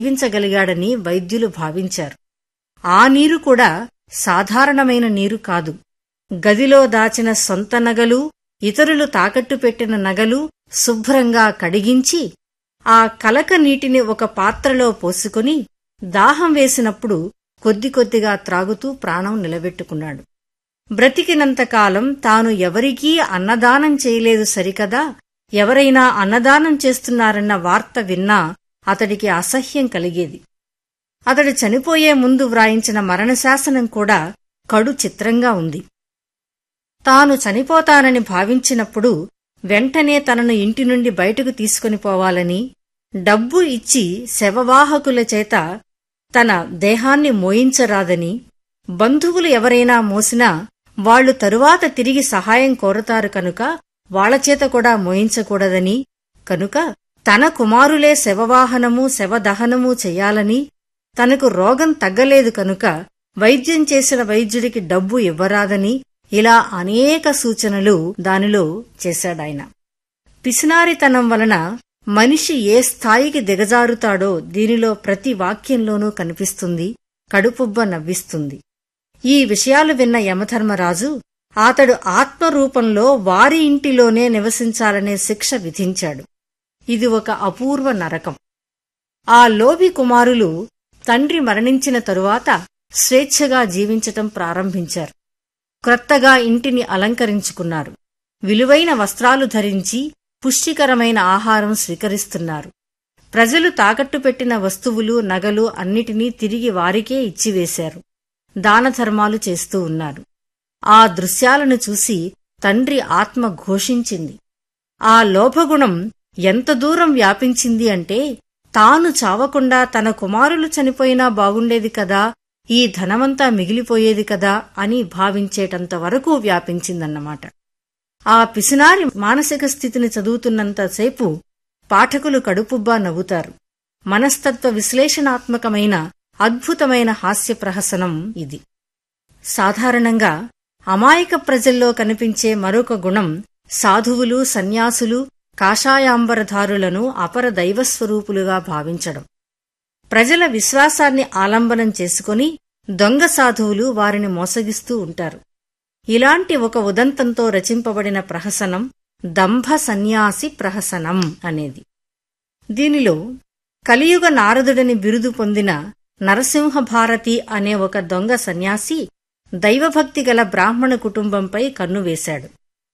జీవించగలిగాడని వైద్యులు భావించారు ఆ నీరు కూడా సాధారణమైన నీరు కాదు గదిలో దాచిన సొంత నగలు ఇతరులు తాకట్టు పెట్టిన నగలు శుభ్రంగా కడిగించి ఆ కలక నీటిని ఒక పాత్రలో పోసుకుని దాహం వేసినప్పుడు కొద్ది కొద్దిగా త్రాగుతూ ప్రాణం నిలబెట్టుకున్నాడు బ్రతికినంతకాలం తాను ఎవరికీ అన్నదానం చేయలేదు సరికదా ఎవరైనా అన్నదానం చేస్తున్నారన్న వార్త విన్నా అతడికి అసహ్యం కలిగేది అతడు చనిపోయే ముందు వ్రాయించిన మరణశాసనం కూడా కడు చిత్రంగా ఉంది తాను చనిపోతానని భావించినప్పుడు వెంటనే తనను ఇంటి నుండి బయటకు తీసుకుని పోవాలని డబ్బు ఇచ్చి శవవాహకుల చేత తన దేహాన్ని మోయించరాదని బంధువులు ఎవరైనా మోసినా వాళ్లు తరువాత తిరిగి సహాయం కోరతారు కనుక వాళ్లచేత కూడా మోయించకూడదని కనుక తన కుమారులే శవవాహనము శవదహనము చెయ్యాలని తనకు రోగం తగ్గలేదు కనుక వైద్యం చేసిన వైద్యుడికి డబ్బు ఇవ్వరాదని ఇలా అనేక సూచనలు దానిలో చేశాడాయన పిసినారితనం వలన మనిషి ఏ స్థాయికి దిగజారుతాడో దీనిలో ప్రతి వాక్యంలోనూ కనిపిస్తుంది కడుపుబ్బ నవ్విస్తుంది ఈ విషయాలు విన్న యమధర్మరాజు అతడు ఆత్మరూపంలో వారి ఇంటిలోనే నివసించాలనే శిక్ష విధించాడు ఇది ఒక అపూర్వ నరకం ఆ లోభి కుమారులు తండ్రి మరణించిన తరువాత స్వేచ్ఛగా జీవించటం ప్రారంభించారు క్రొత్తగా ఇంటిని అలంకరించుకున్నారు విలువైన వస్త్రాలు ధరించి పుష్టికరమైన ఆహారం స్వీకరిస్తున్నారు ప్రజలు తాకట్టు పెట్టిన వస్తువులు నగలు అన్నిటినీ తిరిగి వారికే ఇచ్చివేశారు దానధర్మాలు చేస్తూ ఉన్నారు ఆ దృశ్యాలను చూసి తండ్రి ఆత్మ ఘోషించింది ఆ లోభగుణం ఎంత దూరం వ్యాపించింది అంటే తాను చావకుండా తన కుమారులు చనిపోయినా బాగుండేది కదా ఈ ధనమంతా మిగిలిపోయేది కదా అని భావించేటంత వరకు వ్యాపించిందన్నమాట ఆ పిసినారి మానసిక స్థితిని చదువుతున్నంతసేపు పాఠకులు కడుపుబ్బా నవ్వుతారు మనస్తత్వ విశ్లేషణాత్మకమైన అద్భుతమైన హాస్య ప్రహసనం ఇది సాధారణంగా అమాయక ప్రజల్లో కనిపించే మరొక గుణం సాధువులు సన్యాసులు కాషాయాంబరధారులను అపర దైవస్వరూపులుగా భావించడం ప్రజల విశ్వాసాన్ని ఆలంబనం చేసుకుని దొంగ సాధువులు వారిని మోసగిస్తూ ఉంటారు ఇలాంటి ఒక ఉదంతంతో రచింపబడిన ప్రహసనం దంభ సన్యాసి ప్రహసనం అనేది దీనిలో కలియుగ నారదుడని బిరుదు పొందిన నరసింహభారతి అనే ఒక దొంగ సన్యాసి దైవభక్తి గల బ్రాహ్మణ కుటుంబంపై కన్నువేశాడు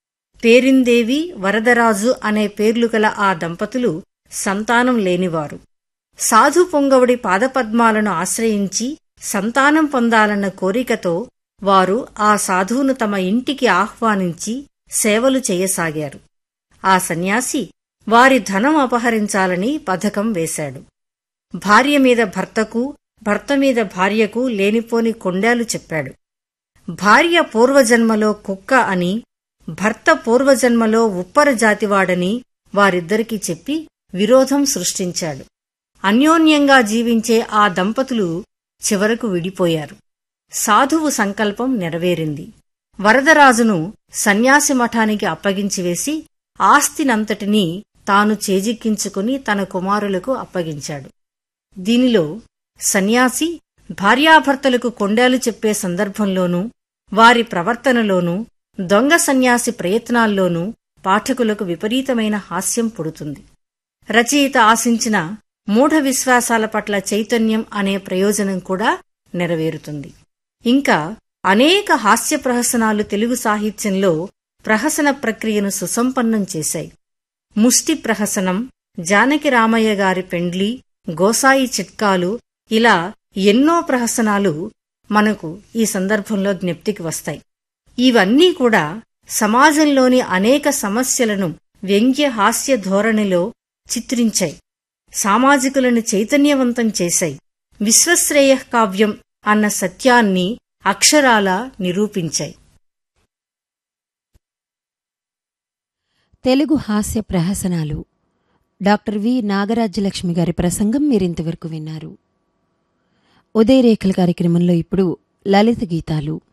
పేరిందేవి వరదరాజు అనే పేర్లు గల ఆ దంపతులు సంతానం లేనివారు సాధు పొంగవుడి పాదపద్మాలను ఆశ్రయించి సంతానం పొందాలన్న కోరికతో వారు ఆ సాధువును తమ ఇంటికి ఆహ్వానించి సేవలు చేయసాగారు ఆ సన్యాసి వారి ధనం అపహరించాలని పథకం వేశాడు భార్య మీద భర్తకు భర్త మీద భార్యకు లేనిపోని కొండాలు చెప్పాడు భార్య పూర్వజన్మలో కుక్క అని భర్త పూర్వజన్మలో ఉప్పర జాతివాడని వారిద్దరికీ చెప్పి విరోధం సృష్టించాడు అన్యోన్యంగా జీవించే ఆ దంపతులు చివరకు విడిపోయారు సాధువు సంకల్పం నెరవేరింది వరదరాజును సన్యాసి మఠానికి అప్పగించివేసి ఆస్తినంతటినీ తాను చేజిక్కించుకుని తన కుమారులకు అప్పగించాడు దీనిలో సన్యాసి భార్యాభర్తలకు కొండాలు చెప్పే సందర్భంలోనూ వారి ప్రవర్తనలోనూ దొంగ సన్యాసి ప్రయత్నాల్లోనూ పాఠకులకు విపరీతమైన హాస్యం పుడుతుంది రచయిత ఆశించిన మూఢ విశ్వాసాల పట్ల చైతన్యం అనే ప్రయోజనం కూడా నెరవేరుతుంది ఇంకా అనేక హాస్య ప్రహసనాలు తెలుగు సాహిత్యంలో ప్రహసన ప్రక్రియను సుసంపన్నం చేశాయి ముష్టి ప్రహసనం జానకి రామయ్య గారి పెండ్లి గోసాయి చిట్కాలు ఇలా ఎన్నో ప్రహసనాలు మనకు ఈ సందర్భంలో జ్ఞప్తికి వస్తాయి ఇవన్నీ కూడా సమాజంలోని అనేక సమస్యలను వ్యంగ్య హాస్య ధోరణిలో చిత్రించాయి సామాజికులను చైతన్యవంతం చేశాయి విశ్వశ్రేయ కావ్యం అన్న సత్యాన్ని అక్షరాల నిరూపించాయి తెలుగు హాస్య ప్రహసనాలు డాక్టర్ వి నాగరాజ్యలక్ష్మి గారి ప్రసంగం మీరింతవరకు విన్నారు ఉదయరేఖల కార్యక్రమంలో ఇప్పుడు లలిత గీతాలు